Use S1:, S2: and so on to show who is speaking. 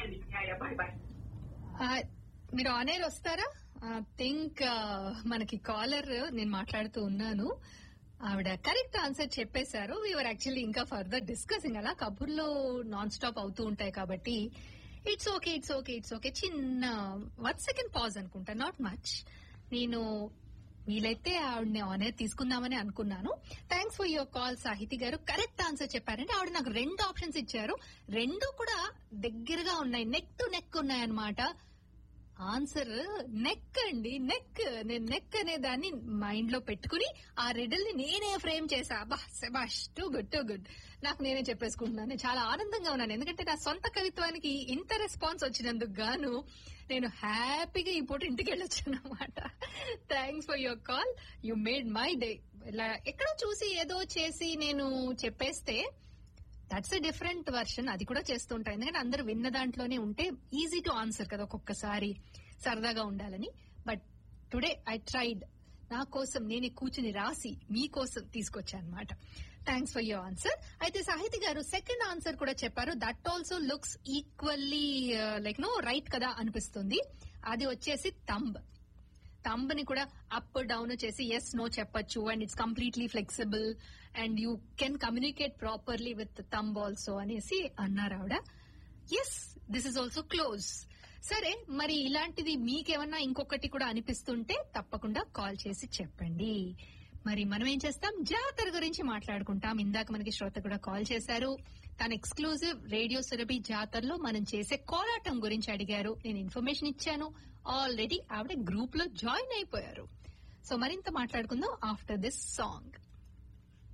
S1: అండి bye bye
S2: ఆ, మీరు ఆన్ ఎయిర్ వస్తారా థింక్ మనకి కాలర్ నేను మాట్లాడుతూ ఉన్నాను ఆవిడ కరెక్ట్ ఆన్సర్ చెప్పేశారు వీఆర్ యాక్చువల్లీ ఇంకా ఫర్దర్ డిస్కసింగ్ అలా కబుర్లో నాన్ స్టాప్ అవుతూ ఉంటాయి కాబట్టి it's okay it's okay it's okay చిన్న వన్ సెకండ్ పాజ్ అనుకుంటా నాట్ మచ్ నేను వీలైతే ఆవిడని ఆన్ ఎయిర్ తీసుకుందామని అనుకున్నాను thanks for your call Sahiti garu correct answer చెప్పారంటే ఆవిడ నాకు రెండు ఆప్షన్స్ ఇచ్చారు రెండు కూడా దగ్గరగా ఉన్నాయి నెక్ టు నెక్ ఉన్నాయన్నమాట ఆన్సర్ నెక్ అండి నెక్ నేను నెక్ అనే దాన్ని మైండ్ లో పెట్టుకుని ఆ రెడల్ ని నేనే ఫ్రేమ్ చేసా బా సెబాష్ టూ గుడ్ టూ గుడ్ నాకు నేనే చెప్పేసుకుంటున్నాను నేను చాలా ఆనందంగా ఉన్నాను ఎందుకంటే నా సొంత కవిత్వానికి ఇంత రెస్పాన్స్ వచ్చినందుకు గాను నేను హ్యాపీగా ఈ పూట ఇంటికి వెళ్ళొచ్చు అనమాట thanks for your call you made my day ఇలా ఎక్కడో చూసి ఏదో చేసి నేను చెప్పేస్తే దట్స్ ఎ డిఫరెంట్ వర్షన్ అది కూడా చేస్తుంటా ఎందుకంటే అందరూ విన్న దాంట్లోనే ఉంటే ఈజీ టు ఆన్సర్ కదా ఒక్కొక్కసారి సరదాగా ఉండాలని బట్ టుడే ఐ ట్రైడ్ నా కోసం నేనే కూర్చుని రాసి మీకోసం తీసుకొచ్చా అనమాట థ్యాంక్స్ ఫర్ యువర్ ఆన్సర్ అయితే సాహితి గారు సెకండ్ ఆన్సర్ కూడా చెప్పారు that also looks equally like no right కదా అనిపిస్తుంది అది వచ్చేసి తంబ్ థంబ్ ని కూడా అప్ డౌన్ చేసి ఎస్ నో చెప్పొచ్చు and it's completely flexible and you can communicate properly with thumb also అనేసి అన్నారు ఆవిడ yes this is also close సరే మరి ఇలాంటిది మీకేమన్నా ఇంకొకటి కూడా అనిపిస్తుంటే తప్పకుండా కాల్ చేసి చెప్పండి మరి మనం ఏం చేస్తాం జాతర గురించి మాట్లాడుకుంటాం ఇందాక మనకి శ్రోత కూడా కాల్ చేశారు తన ఎక్స్క్లూజివ్ రేడియో సురభి జాతరలో మనం చేసే కోలాటం గురించి అడిగారు నేను ఇన్ఫర్మేషన్ ఇచ్చాను ఆల్రెడీ ఆవిడ గ్రూప్ లో జాయిన్ అయిపోయారు సో మరింత మాట్లాడుకుందాం ఆఫ్టర్ దిస్ సాంగ్